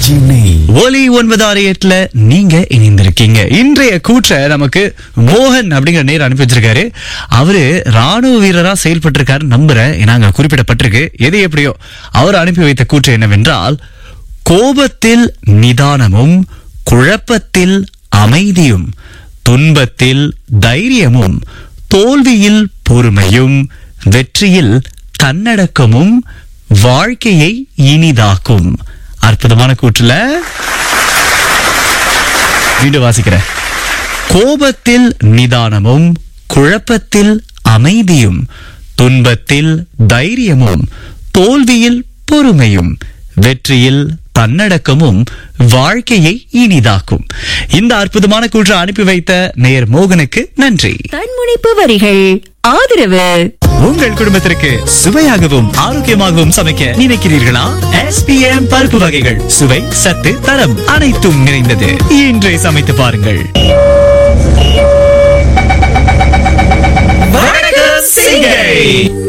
RJ நெய் ஒலி ஒன்பது ஆறு எட்டுல நீங்க இணைந்திருக்கீங்க இன்றைய கூற்ற நமக்கு மோகன் அப்படிங்கிற நேர் அனுப்பி வச்சிருக்காரு அவரு ராணுவ வீரரா செயல்பட்டிருக்காரு நம்புறேன் ஏன்னா அங்க குறிப்பிடப்பட்டிருக்கு எது எப்படியோ அவர் அனுப்பி வைத்த கூற்று என்னவென்றால் கோபத்தில் நிதானமும் குழப்பத்தில் அமைதியும் துன்பத்தில் தைரியமும் தோல்வியில் பொறுமையும் வெற்றியில் தன்னடக்கமும் வாழ்க்கையை இனிதாக்கும் அற்புதமான கூற்றுல மீண்டும் வாசிக்கிறேன் கோபத்தில் நிதானமும் குழப்பத்தில் அமைதியும் துன்பத்தில் தைரியமும் தோல்வியில் பொறுமையும் வெற்றியில் தன்னடக்கமும் வாழ்க்கையை இனிதாக்கும் இந்த அற்புதமான கூற்று அனுப்பி வைத்த நேயர் மோகனுக்கு நன்றி தன்முனைப்பு வரிகள் ஆதரவு உங்கள் குடும்பத்திற்கு சுவையாகவும் ஆரோக்கியமாகவும் சமைக்க நினைக்கிறீர்களா SPM பருப்பு வகைகள் சுவை சத்து தரம் அனைத்தும் நிறைந்தது இன்றே சமைத்து பாருங்கள் வணக்கம் சிங்கை